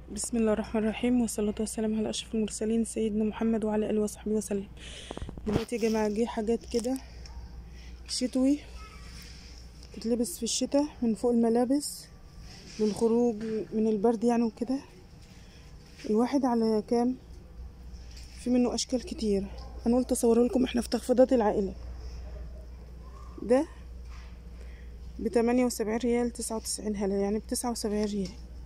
بسم الله الرحمن الرحيم والصلاة والسلام على أشرف المرسلين سيدنا محمد وعلى آله وصحبه وسلم دلوقتي يا جماعة جه حاجات كده شتوي تتلبس في الشتاء من فوق الملابس للخروج من البرد يعني وكده الواحد على كام في منه أشكال كتير أنا قلت أصوره لكم إحنا في تخفيضات العائلة ده بتمانية وسبعين ريال تسعة وتسعين هلا يعني بتسعة وسبعين ريال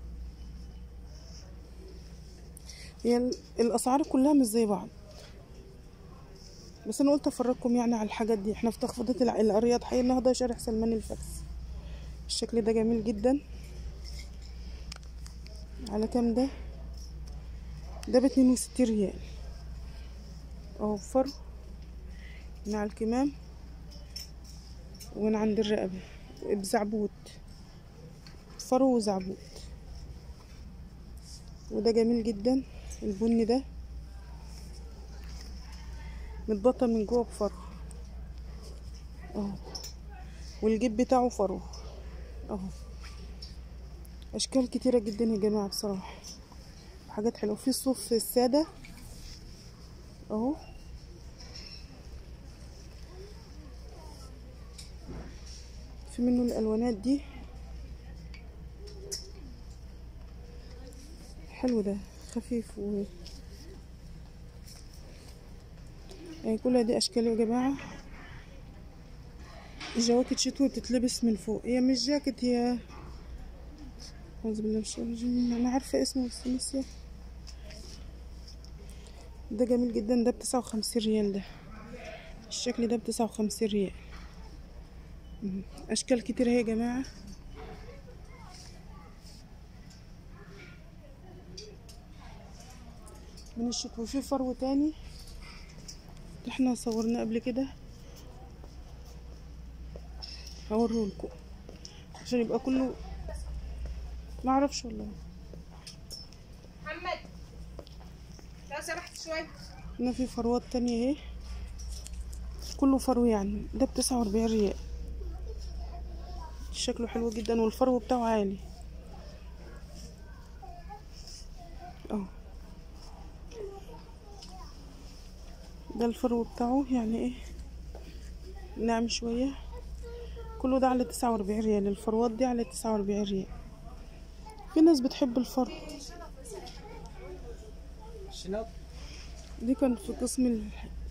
هي ال- الاسعار كلها مش زي بعض بس انا قلت افرجكم يعني على الحاجات دي احنا في تخفيضات العائله الرياض حي النهضه شارع سلمان الفاكس الشكل ده جميل جدا على كام ده ده باتنين وستين ريال اهو فرو من على الكمام ومن عند الرقبه بزعبوت فرو وزعبوت وده جميل جدا البني ده متبطن من جوه بفرو اهو والجيب بتاعه فرو اهو اشكال كتيره جدا يا جماعه بصراحه حاجات حلوه في الصوف الساده اهو في منه الالوانات دي حلو ده خفيف و يعني كلها دي اشكال يا جماعه الجواكت شتوي بتتلبس من فوق هي مش جاكيت هي أعوذ بالله من الشيطان الرجيم انا عارفه اسمه بس ناسيه ده جميل جدا ده بتسعة وخمسين ريال ده الشكل ده بتسعة وخمسين ريال مم. اشكال كتير اهي يا جماعه من الشتوى وفي فرو تاني احنا صورناه قبل كده هوريهولكم عشان يبقى كله ما اعرفش والله محمد لو سمحت شوي هنا في فروات تانية اهي كله فرو يعني ده بتسعة واربعين ريال شكله حلو جدا والفرو بتاعه عالي اهو ده الفرو بتاعه يعني ايه ناعم شوية كله ده على تسعة واربعين ريال الفروات دي على تسعة واربعين ريال في ناس بتحب الفرو شنو؟ دي كانت في قسم ال-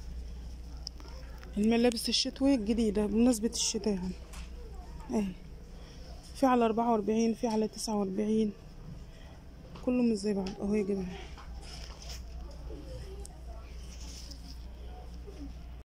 الملابس الشتوية الجديدة بمناسبة الشتاء يعني اهي في على أربعة وأربعين في على تسعة وأربعين كله مش زي بعض اهو يا جماعة